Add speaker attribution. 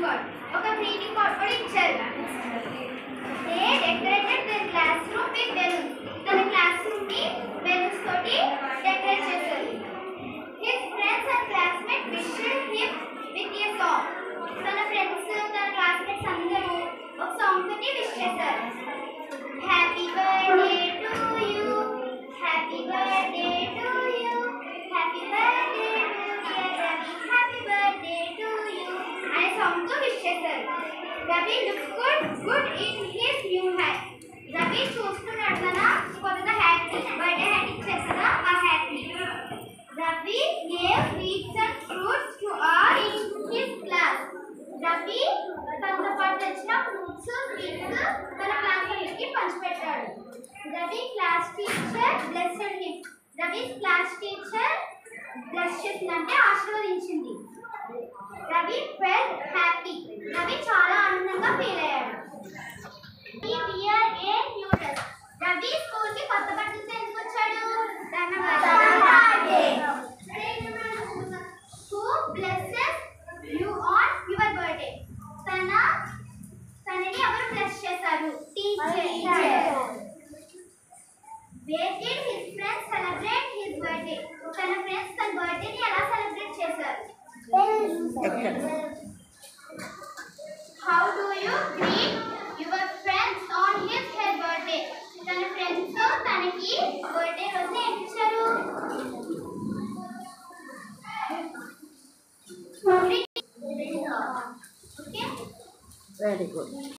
Speaker 1: Card ఒక greeting card కూడా ఇచ్చారు they decorated their classroom with balloons తన క్లాస్ రూమ్ ని బెలూన్స్ తోటి డెకరేట్ చేశారు his friends and classmate wished him with a song తన ఫ్రెండ్స్ తన క్లాస్మేట్స్ అందరూ ఒక సాంగ్ తోటి విష్ చేశారు happy birthday to you happy birthday to you happy birthday to dear Ravi happy birthday to you అనే song తో wish చేశారు Ravi looks good good in his new hat Ravi చూస్తున్నాడు కదా కొత్త హ్యాట్ బర్త్డే హ్యాట్ ఇచ్చారు కదా ఆ హ్యాట్ ని Ravi gave sweets and fruits to all in his class. Ravi తనతో పాటు తెచ్చిన ఫ్రూట్స్ స్వీట్స్ తన క్లాస్ కి పంచిపెట్టాడు Ravi class teacher blessed him Ravi class teacher bless చేసిందంటే ఆశీర్వదించింది రవి ఫెల్ హ్యాపీ రవి చాలా ఆనందంగా ఫీల్ అయ్యాడు he wear a new dress Ravi school కి కొత్త బట్టలతో ఎందుకు వచ్చాడు తన birthday who blesses you on your birthday తన తనని ఎవరు బ్లెస్ చేశారు teacher where did his friends celebrate his birthday తన ఫ్రెండ్స్ తన బర్త్డేని ఎలా సెలబ్రేట్ చేశారు how do you greet your friends on his her birthday తన ఫ్రెండ్స్ తనకి బర్త్డే రోజు ఏం ఇచ్చారు ఓకే
Speaker 2: వెరీ గుడ్